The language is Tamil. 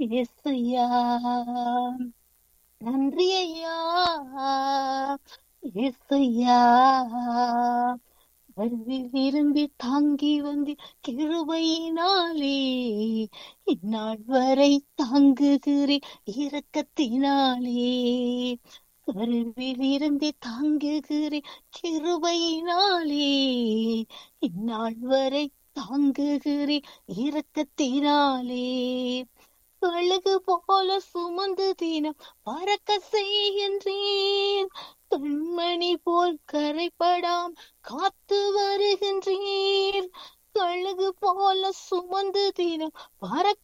ஏசையா நன்றி ஐயா ஏசையா வருவி விரும்பி தாங்கி வந்து கிருபையினாலே இந்நாள் வரை தாங்குகிறேன் இரக்கத்தினாலே கருவி விரும்பி தாங்குகிறேன் கிருபையினாலே இந்நாள் வரை தாங்குகிறேன் இரக்கத்தினாலே கழுகு போல சுமந்து தினம் பறக்க செய்கின்றேன் கண்மணி போல் கரைப்படாம் காத்து வருகின்றீர் கழுகு போல சுமந்து தினம் பறக்க